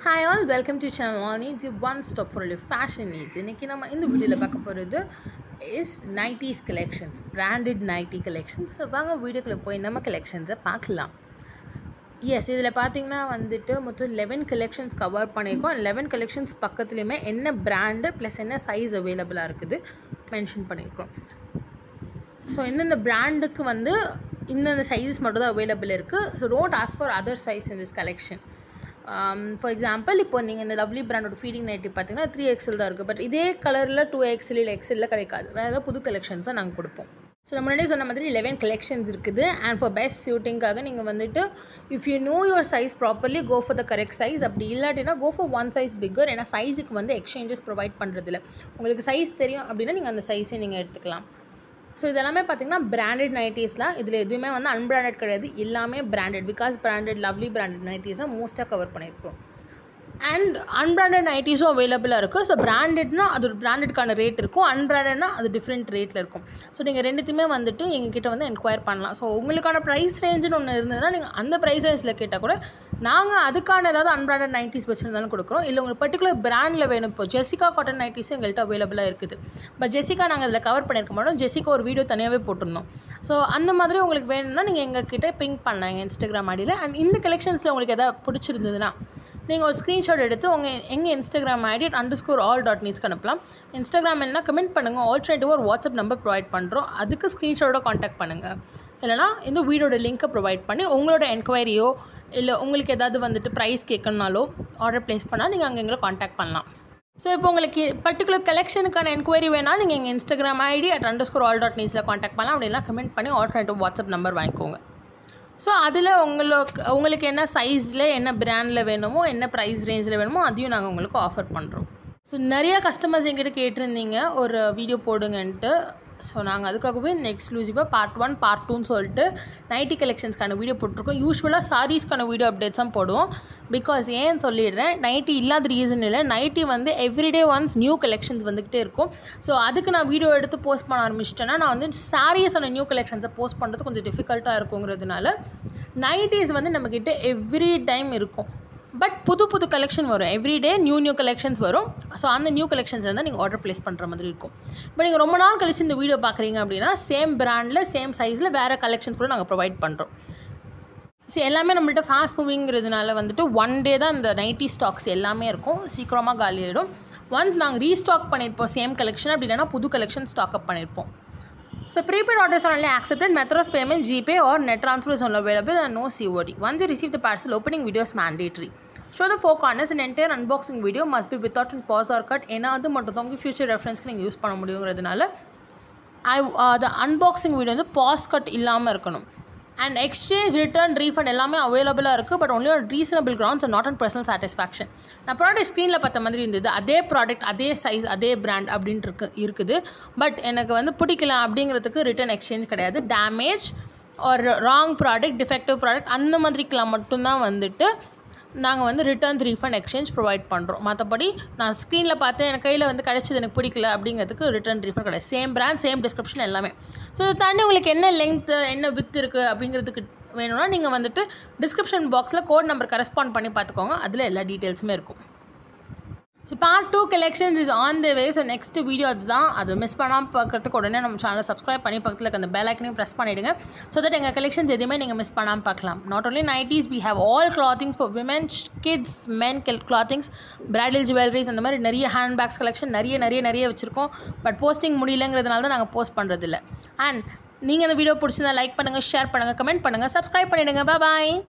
Hi all welcome to channel all needs one stop for fashion needs இன்றைக்கி நம்ம இந்த வீடியோவில் பார்க்க போகிறது is nighties collections branded nighty collections வாங்க வீடியோக்குள்ளே போய் நம்ம கலெக்ஷன்ஸை பார்க்கலாம் எஸ் இதில் பார்த்தீங்கன்னா வந்துட்டு மொத்தம் லெவன் கலெக்ஷன்ஸ் கவர் பண்ணியிருக்கோம் லெவன் கலெக்ஷன்ஸ் பக்கத்துலேயுமே என்ன பிராண்டு ப்ளஸ் என்ன சைஸ் அவைலபிளாக இருக்குது மென்ஷன் பண்ணியிருக்கோம் ஸோ இந்தந்த பிராண்டுக்கு வந்து இந்தந்த சைஸஸ் மட்டும் தான் அவைலபிள் இருக்குது so don't ask for other size in this collection for example இப்போ நீங்கள் இந்த லவ்லி பிராண்டோட ஃபீடிங் நைட்டி பார்த்தீங்கன்னா த்ரீ எக்ஸல் தான் இருக்குது பட் இதே கலரில் டூ எக்ஸல் இல்லை எக்ஸலில் கிடைக்காது வேறு ஏதாவது புது கலெக்ஷன்ஸ் தான் நாங்கள் கொடுப்போம் ஸோ நம்ம முன்னாடி சொன்ன மாதிரி லெவன் கலெக்ஷன்ஸ் இருக்குது அண்ட் ஃபார் பெஸ்ட் ஷூட்டிங்காக நீங்கள் வந்துட்டு if you know your size properly go for the correct size அப்படி இல்லாட்டினா go for one size bigger ஏன்னா சைஸுக்கு வந்து எக்ஸ்சேஞ்சஸ் ப்ரொவைட் பண்ணுறதில்ல உங்களுக்கு சைஸ் தெரியும் அப்படின்னா நீங்கள் அந்த சைஸை நீங்கள் எடுத்துக்கலாம் ஸோ இதெல்லாமே பார்த்தீங்கன்னா பிராண்டட் நைட்டிஸில் இதில் எதுவுமே வந்து அன்பிராண்டட் கிடையாது எல்லாமே branded because branded lovely branded நைட்டிஸை மோஸ்ட்டாக கவர் பண்ணியிருக்கோம் அண்ட் அன்பிராண்டட் நைட்டிஸும் அவைலபிளாக இருக்குது ஸோ பிராண்டட்னா அது ஒரு பிராண்டட்கான ரேட் இருக்கும் அன்பிராண்டட்னா அது டிஃப்ரெண்ட் ரேட்டில் இருக்கும் ஸோ நீங்கள் ரெண்டுத்தையுமே வந்துட்டு எங்ககிட்ட வந்து என்கொயர் பண்ணலாம் ஸோ உங்களுக்கான ப்ரைஸ் ரேஞ்சுன்னு ஒன்று இருந்ததுன்னா நீங்கள் அந்த ப்ரைஸ் ரேஞ்சில் கேட்டால் கூட நாங்கள் அதுக்கான ஏதாவது அன்பிராண்டட் நைட்டிஸ் வச்சுருந்தாலும் கொடுக்குறோம் இல்லை உங்களுக்கு பர்டிகுலர் பிராண்டில் வேணும் இப்போ ஜெசிகா காட்டன் நைட்டிஸும் எங்கள்கிட்ட அவைலபிளாக இருக்குது பட் ஜெசிகா நாங்கள் அதில் கவர் பண்ணியிருக்க மாட்டோம் ஜெசிகா ஒரு வீடியோ தனியாகவே போட்டிருந்தோம் ஸோ அந்த மாதிரி உங்களுக்கு வேணும்னா நீங்கள் எங்ககிட்ட பிங்க் பண்ணாங்க இன்ஸ்டாகிராம் ஐடியில் அண்ட் இந்த கலெக்ஷன்ஸில் உங்களுக்கு எதாவது பிடிச்சிருந்ததுன்னா நீங்கள் ஒரு ஸ்க்ரீன்ஷாட் எடுத்து உங்கள் எங்கள் Instagram ID under score all dot நீட்ஸ்க்கு அனுப்பலாம் இன்ஸ்டாகிராம் என்ன கமெண்ட் பண்ணுங்கள் ஆல்டர்னேட்டிவாக ஒரு வாட்ஸ்அப் நம்பர் ப்ரொவைட் பண்ணுறோம் அதுக்கு ஸ்க்ரீன்ஷாட்டோட காண்டாக்ட் பண்ணுங்கள் இல்லைனா இந்த வீடோட லிங்க்கை ப்ரொவைட் பண்ணி உங்களோட என்கொயரியோ இல்லை உங்களுக்கு ஏதாவது வந்துட்டு ப்ரைஸ் கேட்கணுனாலோ ஆர்டர் ப்ளேஸ் பண்ணால் நீங்கள் அங்கே எங்களை காண்டாக்ட் பண்ணலாம் ஸோ இப்போ உங்களுக்கு பர்டிகுலர் கலெக்ஷனுக்கான என்கொயரி வேணால் நீங்கள் எங்கள் Instagram ID at under score all dot நீஸில் காண்டாக்ட் பண்ணலாம் அப்படின்னா கமெண்ட் பண்ணி ஆல்டர்னேட்டிவ் வாட்ஸ்அப் நம்பர் வாங்கிக்கோங்க ஸோ அதில் உங்களுக்கு உங்களுக்கு என்ன சைஸில் என்ன பிராண்டில் வேணுமோ என்ன ப்ரைஸ் ரேஞ்சில் வேணுமோ அதையும் நாங்கள் உங்களுக்கு ஆஃபர் பண்ணுறோம் ஸோ நிறையா கஸ்டமர்ஸ் எங்கிட்ட கேட்டிருந்தீங்க ஒரு வீடியோ போடுங்கன்ட்டு ஸோ நாங்கள் அதுக்காகவே இந்த எக்ஸ்க்ளூசிவாக பார்ட் ஒன் பார்ட் டூன்னு சொல்லிட்டு நைட்டி கலெக்ஷன்ஸ்க்கான வீடியோ போட்டிருக்கோம் யூஸ்வலாக சாரீஸ்க்கான வீடியோ அப்டேட்ஸ் தான் போடுவோம் பிகாஸ் ஏன் சொல்லிடுறேன் நைட்டி இல்லாத ரீசன் இல்லை நைட்டி வந்து எவ்ரிடே ஒன்ஸ் நியூ கலெக்ஷன்ஸ் வந்துக்கிட்டே இருக்கும் ஸோ அதுக்கு நான் வீடியோ எடுத்து போஸ்ட் பண்ண ஆரம்பிச்சிட்டேன்னா நான் வந்து சாரீஸான நியூ கலெக்ஷன்ஸை போஸ்ட் பண்ணுறது கொஞ்சம் டிஃபிகல்ட்டாக இருக்குங்கிறதுனால நைட்டிஸ் வந்து நம்மக்கிட்ட எவ்ரி டைம் இருக்கும் பட் புது புது கலெக்ஷன் வரும் எவ்ரிடே நியூ நியூ கலெக்ஷன்ஸ் வரும் ஸோ அந்த நியூ கலெக்ஷன்ஸ் வந்து நீங்கள் ஆர்டர் ப்ளேஸ் பண்ணுற மாதிரி இருக்கும் இப்போ நீங்கள் ரொம்ப நாள் கழிச்சு இந்த வீடியோ பார்க்குறீங்க அப்படின்னா சேம் பிராண்டில் சேம் சைஸில் வேறு கலெக்ஷன்ஸ் கூட நாங்கள் ப்ரொவைட் பண்ணுறோம் ஸோ எல்லாமே நம்மள்ட்ட ஃபாஸ்ட் மூவிங்கிறதுனால வந்துட்டு ஒன் டே தான் இந்த நைட்டி ஸ்டாக்ஸ் எல்லாமே இருக்கும் சீக்கிரமாக காலி ஆகிடும் ஒன்ஸ் நாங்கள் ரீஸ்டாக் பண்ணியிருப்போம் சேம் கலெக்ஷன் அப்படி இல்லைனா புது கலெக்ஷன் ஸ்டாக் அப் பண்ணியிருப்போம் So prepaid orders are only accepted. Method of payment GPay or net transfer is only available and no COD. Once you receive the parcel, opening video is mandatory. Show the four corners an entire unboxing video must be without in pause or cut. ஏன்னா அது மட்டும் தான் உங்கள் future ரெஃபரன்ஸ்க்கு நீங்கள் use பண்ண முடியுங்கிறதுனால I the unboxing video வந்து pause cut இல்லாமல் இருக்கணும் அண்ட் எக்ஸ்சேஞ்ச் ரிட்டர்ன் ரீஃபண்ட் எல்லாமே அவைலபிளாக இருக்குது but only on reasonable grounds not and personal satisfaction நான் ப்ராடக்ட் ஸ்க்ரீனில் பார்த்த மாதிரி இருந்தது அதே ப்ராடக்ட் அதே சைஸ் அதே பிராண்ட் அப்படின்ட்டு இருக்கு இருக்குது பட் எனக்கு வந்து பிடிக்கல அப்படிங்கிறதுக்கு ரிட்டர்ன் எக்ஸ்சேஞ்ச் கிடையாது டேமேஜ் ஒரு ராங் ப்ராடக்ட் டிஃபெக்டிவ் ப்ராடக்ட் அந்த மாதிரிக்கெலாம் மட்டும்தான் வந்துட்டு நாங்கள் வந்து ரிட்டர்ன்ஸ் ரீஃபண்ட் எக்ஸ்சேஞ்ச் ப்ரொவைட் பண்ணுறோம் மற்றபடி நான் ஸ்க்ரீனில் பார்த்தேன் எனக்கு கையில் வந்து கிடச்சது எனக்கு பிடிக்கல அப்படிங்கிறதுக்கு ரிட்டர்ன் ரீஃபண்ட் கிடையாது சேம் பிராண்ட் சேம் டிஸ்கிரிப்ஷன் எல்லாமே ஸோ இதை தாண்டி உங்களுக்கு என்ன லென்த்து என்ன வித் இருக்குது அப்படிங்கிறதுக்கு வேணும்னா நீங்கள் வந்துட்டு டிஸ்கிரிப்ஷன் பாக்ஸில் கோட் நம்பர் கரெஸ்பாண்ட் பண்ணி பார்த்துக்கோங்க அதில் எல்லா டீட்டெயில்ஸுமே இருக்கும் so part two collections is on the way so next video அதுதான் அது மிஸ் பண்ணாமல் பார்க்குறதுக்கு உடனே நம்ம சேனலை சப்ஸ்கிரைப் பண்ணி பக்கத்தில் இருக்க அந்த பெல் ஐக்கனையும் ப்ரெஸ் பண்ணிவிடுங்க ஸோ தட் எங்கள் கலெக்ஷன்ஸ் எதுவுமே நீங்கள் மிஸ் பண்ணாமல் பார்க்கலாம் not only nighties we have all clothings for women kids men clothings bridal jewelleries அந்த மாதிரி நிறைய ஹேண்ட் பேக்ஸ் கலெக்ஷன் நிறைய நிறைய நிறைய வச்சுருக்கோம் பட் போஸ்டிங் முடியலங்கிறதுனால தான் நாங்கள் போஸ்ட் பண்ணுறதில்ல அண்ட் நீங்கள் இந்த வீடியோ பிடிச்சிருந்தா லைக் பண்ணுங்கள் ஷேர் பண்ணுங்கள் கமெண்ட் பண்ணுங்கள் சப்ஸ்கிரைப் பண்ணிவிடுங்க பாய்